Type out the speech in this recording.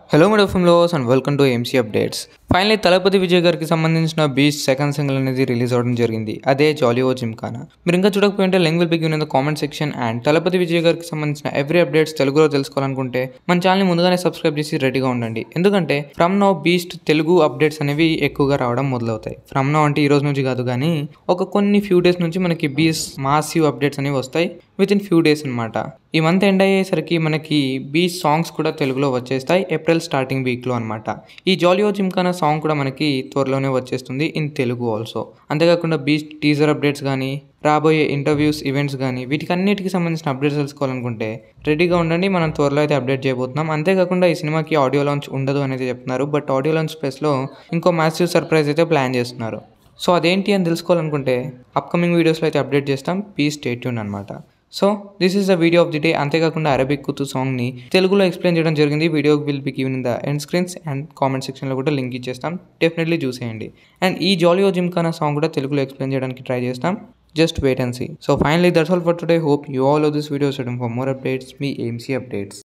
hello madam లోస్ and welcome to MC updates finally Thalapathy Vijay గారికి సంబంధించిన బీచ్ సెకండ్ సింగిల్ అనేది రిలీజ్ అవడం జరిగింది అదే జాలియో జిమ్ఖానా మీరు ఇంకా చూడకపోయింటే link will given in the comment section and Thalapathy Vijay గారికి సంబంధించిన ఎవ్రీ అప్డేట్స్ తెలుగులో తెలుసుకోవాలనుకుంటే మన ఛానల్ని ముందుగానే సబ్స్క్రైబ్ చేసి రెడీగా ఉండండి ఎందుకంటే from now Beast Telugu updates అనేవి ఎక్కువగా రావడం మొదలవుతాయి ఫ్రమ్ నౌ అంటే ఈ రోజు నుంచి కాదు కానీ ఒక కొన్ని ఫ్యూ డేస్ నుంచి మనకి బీస్ మాసివ్ అప్డేట్స్ అనేవి వస్తాయి విత్ ఇన్ ఫ్యూ డేస్ అనమాట ఈ మంత్ ఎండ్ అయ్యేసరికి మనకి బీచ్ సాంగ్స్ కూడా తెలుగులో వచ్చేస్తాయి ఏప్రిల్ స్టార్టింగ్ వీక్లో అనమాట ఈ జాలియో జిమ్కానా సాంగ్ కూడా మనకి త్వరలోనే వచ్చేస్తుంది ఇన్ తెలుగు ఆల్సో అంతేకాకుండా బీచ్ టీజర్ అప్డేట్స్ కానీ రాబోయే ఇంటర్వ్యూస్ ఈవెంట్స్ కానీ వీటికన్నిటికి సంబంధించిన అప్డేట్స్ తెలుసుకోవాలనుకుంటే రెడీగా ఉండండి మనం త్వరలో అయితే అప్డేట్ చేయబోతున్నాం అంతేకాకుండా ఈ సినిమాకి ఆడియో లాంచ్ ఉండదు అనేది చెప్తున్నారు బట్ ఆడియో లాంచ్ స్పేస్లో ఇంకో మ్యాసివ్ సర్ప్రైజ్ అయితే ప్లాన్ చేస్తున్నారు సో అదేంటి అని తెలుసుకోవాలనుకుంటే అప్కమింగ్ వీడియోస్లో అయితే అప్డేట్ చేస్తాం ప్లీజ్ స్టేట్ ట్యూన్ అనమాట so this is the video of the day అంతేకాకుండా అరబిక్ కుతు సాంగ్ని తెలుగులో ఎక్స్ప్లెయిన్ చేయడం జరిగింది video will be given in the end screens and comment సెక్షన్లో కూడా లింక్ ఇచ్చేస్తాం డెఫినెట్లీ చూసేయండి అండ్ ఈ జాలియో జిమ్కానా సాంగ్ కూడా తెలుగులో ఎక్స్ప్లెయిన్ చేయడానికి ట్రై చేస్తాం just wait and see so finally that's all for today hope you all of this video setting for more updates మీ ఏఎంసీ అప్డేట్స్